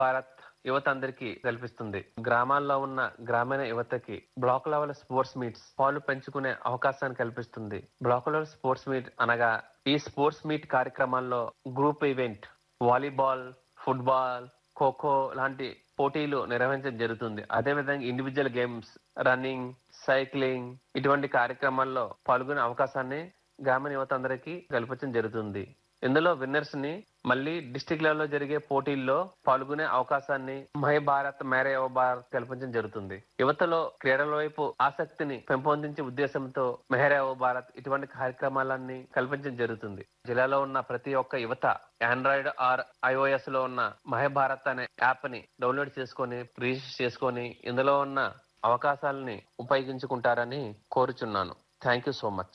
భారత్ యువత అందరికీ కల్పిస్తుంది గ్రామాల్లో ఉన్న గ్రామీణ యువతకి బ్లాక్ లెవెల్ స్పోర్ట్స్ మీట్స్ పాలు పెంచుకునే అవకాశాన్ని కల్పిస్తుంది బ్లాక్ లెవెల్ స్పోర్ట్స్ మీట్ అనగా ఈ స్పోర్ట్స్ మీట్ కార్యక్రమాల్లో group event volleyball football kho kho లాంటి పోటీలు నిర్వహించడం జరుగుతుంది అదే విధంగా ఇండివిజువల్ గేమ్స్ రన్నింగ్ సైక్లింగ్ ఇటువంటి కార్యక్రమాల్లో పాల్గొనే అవకాశాన్ని గ్రామీణ యువత అందరికీ కల్పించడం జరుగుతుంది ఇందులో విన్నర్స్ ని మళ్ళీ డిస్టిక్ లెవెల్లో జరిగే పోటీల్లో పాల్గొనే అవకాశాన్ని మై భారత్ మేరే యువ భారత్ కల్పించడం జరుగుతుంది యువతలో క్రీడల వైపు ఆసక్తిని పెంపొందించే ఉద్దేశంతో మెహరే యువ భారత్ ఇటువంటి కార్యక్రమాలన్నీ కల్పించడం జరుగుతుంది జిల్లాలో ఉన్న ప్రతి ఒక్క యువత ఆండ్రాయిడ్ ఆర్ ఐఓఎస్ లో ఉన్న మహే భారత్ అనే యాప్ ని డౌన్లోడ్ చేసుకొని రిజిస్టర్ చేసుకొని ఇందులో ఉన్న అవకాశాలని ఉపయోగించుకుంటారని కోరుచున్నాను థ్యాంక్ యూ సో మచ్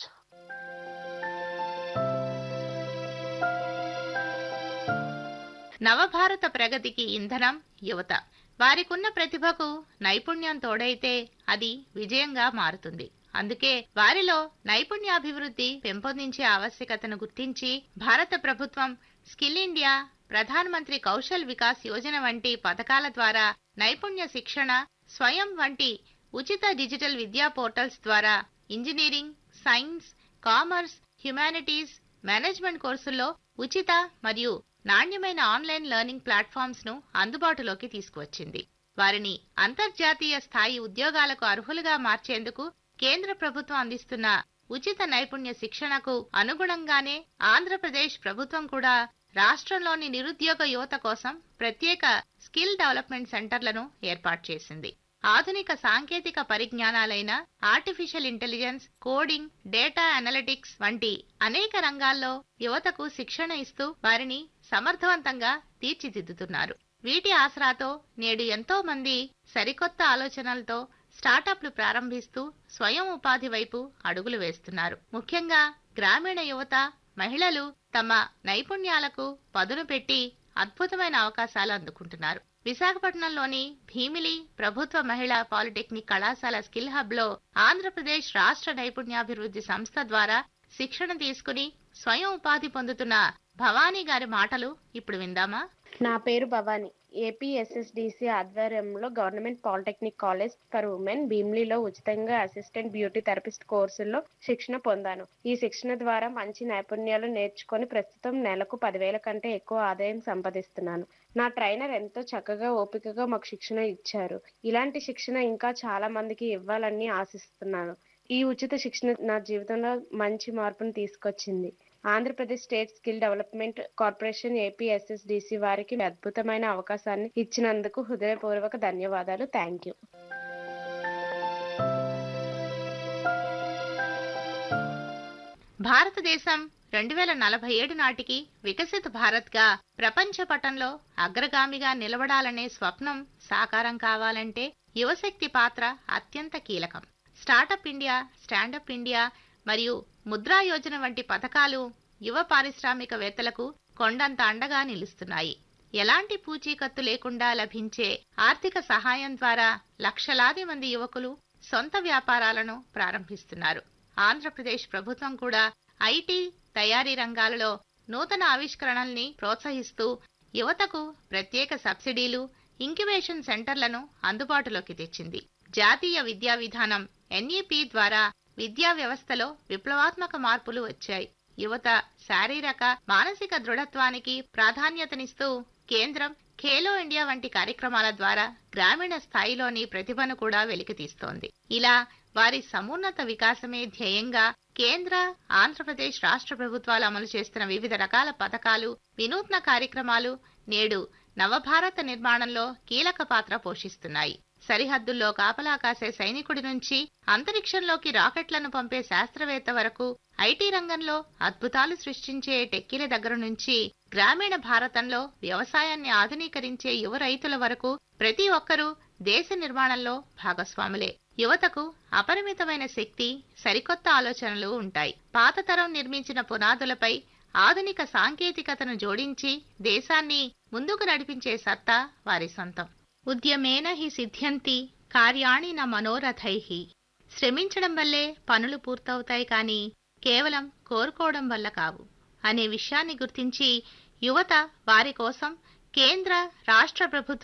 నవభారత ప్రగతికి ఇంధనం యువత వారికున్న ప్రతిభకు నైపుణ్యం తోడైతే అది విజయంగా మారుతుంది అందుకే వారిలో నైపుణ్యాభివృద్ధి పెంపొందించే ఆవశ్యకతను గుర్తించి భారత ప్రభుత్వం స్కిల్ ఇండియా ప్రధాన మంత్రి కౌశల్ వికాస్ యోజన వంటి పథకాల ద్వారా నైపుణ్య శిక్షణ స్వయం వంటి ఉచిత డిజిటల్ విద్యా పోర్టల్స్ ద్వారా engineering science commerce humanities management కోర్సుల్లో ఉచిత మరియు నాణ్యమైన ఆన్లైన్ లెర్నింగ్ ప్లాట్ఫామ్స్ ను అందుబాటులోకి తీసుకువచ్చింది వారిని అంతర్జాతీయ స్థాయి ఉద్యోగాలకు అర్హులుగా మార్చేందుకు కేంద్ర ప్రభుత్వం అందిస్తున్న ఉచిత నైపుణ్య శిక్షణకు అనుగుణంగానే ఆంధ్రప్రదేశ్ ప్రభుత్వం కూడా రాష్ట్రంలోని నిరుద్యోగ యువత కోసం ప్రత్యేక స్కిల్ డెవలప్మెంట్ సెంటర్లను ఏర్పాటు చేసింది ఆధునిక సాంకేతిక పరిజ్ఞానాలైన artificial intelligence coding data analytics వంటి అనేక రంగాల్లో యువతకు శిక్షణ ఇస్తూ వారిని సమర్థవంతంగా తీర్చిదిద్దుతున్నారు వీటి ఆసరాతో నేడు ఎంతో మంది సరికొత్త ఆలోచనలతో స్టార్టప్లు ప్రారంభిస్తూ స్వయం ఉపాధి వైపు అడుగులు వేస్తున్నారు ముఖ్యంగా గ్రామీణ యువత మహిళలు తమ నైపుణ్యాలకు పదును పెట్టి అద్భుతమైన అవకాశాలు అందుకుంటున్నారు విశాఖపట్నంలోని భీమిలి ప్రభుత్వ మహిళా పాలిటెక్నిక్ కళాశాల స్కిల్ హబ్ లో ఆంధ్రప్రదేశ్ రాష్ట్ర నైపుణ్యాభివృద్ధి సంస్థ ద్వారా శిక్షణ తీసుకుని స్వయం ఉపాధి పొందుతున్న భవానీ గారి మాటలు ఇప్పుడు విందామా నా పేరు భవాని ఏపీఎస్ఎస్డిసి ఆధ్వర్యంలో government polytechnic college for women భీమ్లీలో ఉచితంగా అసిస్టెంట్ బ్యూటీ థెరపిస్ట్ కోర్సుల్లో శిక్షణ పొందాను ఈ శిక్షణ ద్వారా మంచి నైపుణ్యాలు నేర్చుకొని ప్రస్తుతం నెలకు పదివేల కంటే ఎక్కువ ఆదాయం సంపాదిస్తున్నాను నా ట్రైనర్ ఎంతో చక్కగా ఓపికగా మాకు శిక్షణ ఇచ్చారు ఇలాంటి శిక్షణ ఇంకా చాలా మందికి ఇవ్వాలని ఆశిస్తున్నాను ఈ ఉచిత శిక్షణ నా జీవితంలో మంచి మార్పును తీసుకొచ్చింది Andhra Pradesh state skill development corporation APSSDC వారికి అద్భుతమైన అవకాశాన్ని ఇచ్చినందుకు హృదయపూర్వక ధన్యవాదాలు థ్యాంక్ యూ భారతదేశం రెండు వేల నలభై ఏడు నాటికి వికసిత భారత్గా ప్రపంచ పటంలో అగ్రగామిగా నిలబడాలనే స్వప్నం సాకారం కావాలంటే యువశక్తి పాత్ర అత్యంత కీలకం స్టార్టప్ ఇండియా స్టాండప్ ఇండియా మరియు ముద్రా యోజన వంటి పథకాలు యువ పారిశ్రామికవేత్తలకు కొండంత అండగా నిలుస్తున్నాయి ఎలాంటి పూచీకత్తు లేకుండా లభించే ఆర్థిక సహాయం ద్వారా లక్షలాది మంది యువకులు సొంత వ్యాపారాలను ప్రారంభిస్తున్నారు ఆంధ్రప్రదేశ్ ప్రభుత్వం కూడా ఐటీ తయారీ రంగాలలో నూతన ఆవిష్కరణల్ని ప్రోత్సహిస్తూ యువతకు ప్రత్యేక సబ్సిడీలు ఇంక్యుబేషన్ సెంటర్లను అందుబాటులోకి తెచ్చింది జాతీయ విద్యా విధానం ఎన్ఈపి ద్వారా విద్యా వ్యవస్థలో విప్లవాత్మక మార్పులు వచ్చాయి యువత శారీరక మానసిక దృఢత్వానికి ప్రాధాన్యతనిస్తూ కేంద్రం ఖేలో ఇండియా వంటి కార్యక్రమాల ద్వారా గ్రామీణ స్థాయిలోని ప్రతిభను కూడా వెలికితీస్తోంది ఇలా వారి సమున్నత వికాసమే ధ్యేయంగా కేంద్ర ఆంధ్రప్రదేశ్ రాష్ట్ర ప్రభుత్వాలు అమలు చేస్తున్న వివిధ రకాల పథకాలు వినూత్న కార్యక్రమాలు నేడు నవభారత నిర్మాణంలో కీలక పాత్ర పోషిస్తున్నాయి సరిహద్దుల్లో కాపలా కాసే సైనికుడి నుంచి అంతరిక్షంలోకి రాకెట్లను పంపే శాస్త్రవేత్త వరకు ఐటీ రంగంలో అద్భుతాలు సృష్టించే టెక్కీల దగ్గర నుంచి గ్రామీణ భారతంలో వ్యవసాయాన్ని ఆధునీకరించే యువ రైతుల వరకు ప్రతి ఒక్కరూ దేశ నిర్మాణంలో భాగస్వాములే యువతకు అపరిమితమైన శక్తి సరికొత్త ఆలోచనలు ఉంటాయి పాత తరం నిర్మించిన పునాదులపై ఆధునిక సాంకేతికతను జోడించి దేశాన్ని ముందుకు నడిపించే సత్తా వారి సొంతం ఉద్యమేన హి సిద్ధ్యంతి కార్యాణి న మనోరథైః శ్రమించడం వల్లే పనులు పూర్తవుతాయి కానీ కేవలం కోరుకోవడం వల్ల కావు అనే విషయాన్ని గుర్తించి యువత వారి కోసం కేంద్ర రాష్ట్ర ప్రభుత్వ